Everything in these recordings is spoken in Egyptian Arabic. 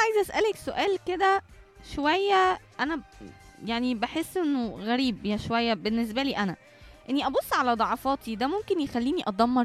عايزه اسالك سؤال كده شويه انا ب- يعني بحس انه غريب يا شويه بالنسبه لي انا اني ابص على ضعفاتي ده ممكن يخليني اتدمر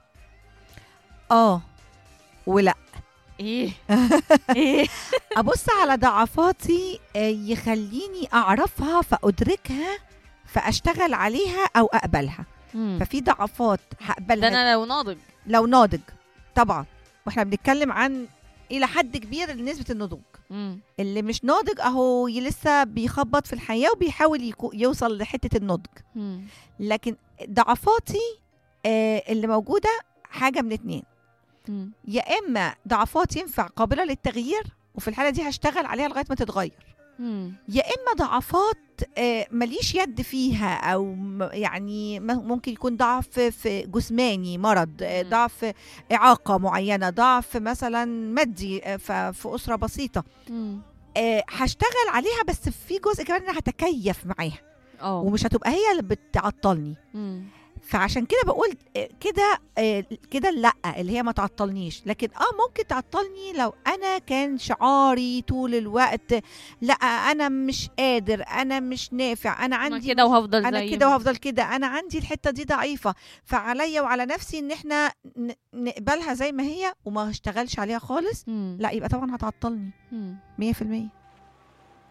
اه ولا ايه ايه ابص على ضعفاتي آه، يخليني اعرفها فادركها فاشتغل عليها او اقبلها مم. ففي ضعفات ده هقبلها انا لو ناضج لو ناضج طبعا واحنا بنتكلم عن الى حد كبير نسبه النضوج مم. اللي مش ناضج اهو ي- لسه بيخبط في الحياه وبيحاول يكو- يوصل لحته النضج مم. لكن ضعفاتي آه، اللي موجوده حاجه من اتنين مم. يا اما ضعفات ينفع قابله للتغيير وفي الحاله دي هشتغل عليها لغايه ما تتغير مم. يا اما ضعفات آه، ماليش يد فيها او م- يعني م- ممكن يكون ضعف في جسماني مرض آه، مم. ضعف اعاقه معينه ضعف مثلا مادي آه، ف- في اسره بسيطه مم. آه، هشتغل عليها بس في جزء كمان انا هتكيف معاها اه ومش هتبقى هي اللي بتعطلني مم. فعشان كده بقول آه، كده آه، كده لا اللي هي ما تعطلنيش لكن اه ممكن تعطلني لو انا كان شعاري طول الوقت لا انا مش قادر انا مش نافع انا انا عندي كده وهفضل انا زي كده ما- وهفضل كده انا عندي الحته دي ضعيفه فعليا وعلى نفسي ان احنا ن- نقبلها زي ما هي وما اشتغلش عليها خالص مم. لا يبقى طبعا هتعطلني مم. 100%